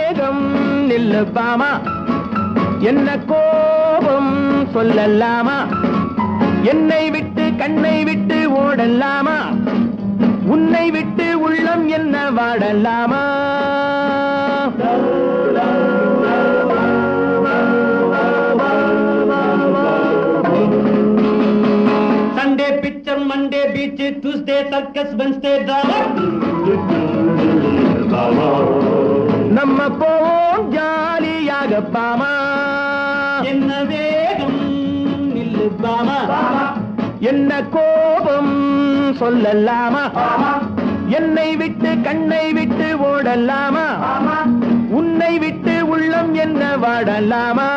வேகம் நில்லு பாமா என்ன கோபம் சொல்லலாமா என்னை விட்டு கண்ணை விட்டு ஓடலாமா உன்னை விட்டு உள்ளம் என்ன வாடலாமா Sunday picture Monday beach Tuesday circus Wednesday நம்ம போவோம் ஜாலியாக பாமா என்ன வேகம் நில்லு பாமா என்ன கோபம் சொல்லலாமா என்னை விட்டு கண்ணை விட்டு ஓடலாமா உன்னை விட்டு உள்ளம் என்ன வாடலாமா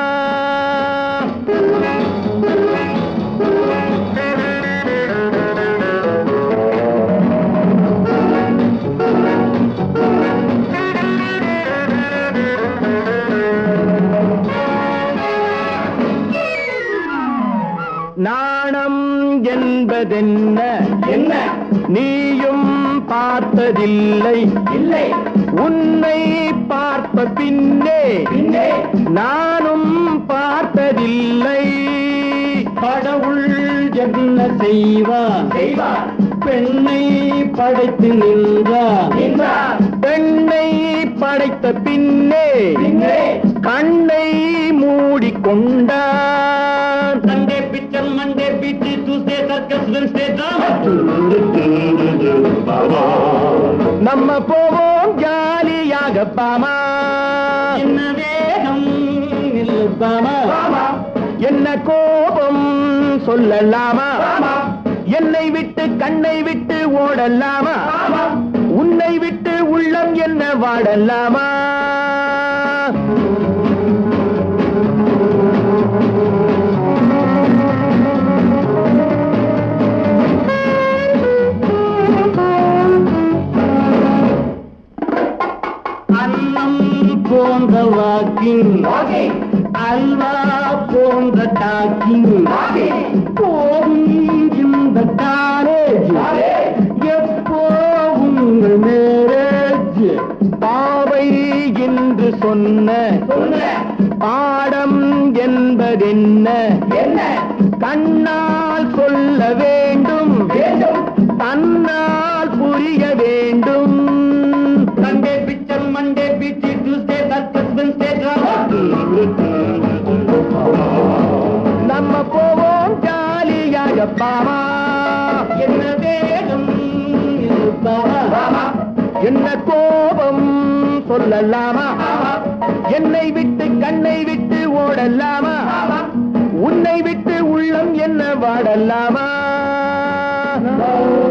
நாணம் என்பதென்ன என்ன நீயும் பார்த்ததில்லை இல்லை உன்னை பார்த்த பின்னே பின்னே நானும் பார்த்ததில்லை கடவுள் என்ன செய்வார் செய்வார் பெண்ணை படைத்து நின்றார் நின்றார். பெண்ணை படைத்த பின்னே பின்னே கண்ணை மூடிக்கொண்டான் Sunday picture Monday beach Tuesday circus Wednesday நம்ம போவோம் ஜாலியாக பாமா என்ன வேகம் நில்லு பாமா என்ன கோபம் சொல்லலாமா என்னை விட்டு கண்ணை விட்டு ஓடலாமா உன்னை விட்டு உள்ளம் என்ன வாடலாமா அன்னம் போன்ற வாக்கிங் அல்வா போன்ற டாக்கிங் போகும் இந்த காலேஜ் எப்போ உங்கள் மேரேஜ் பாவை என்று சொன்ன பாடம் என்பதென்ன கண்ணால் சொல்ல வேண்டும் தன்னால் புரிய வேண்டும் Sunday picture Monday beach Tuesday circus Wednesday நம்ம போவோம் ஜாலியாக பாமா என்ன வேகம் இருப்பாரா என்ன கோபம் சொல்லலாமா என்னை விட்டு கண்ணை விட்டு ஓடலாமா உன்னை விட்டு உள்ளம் என்ன வாடலாமா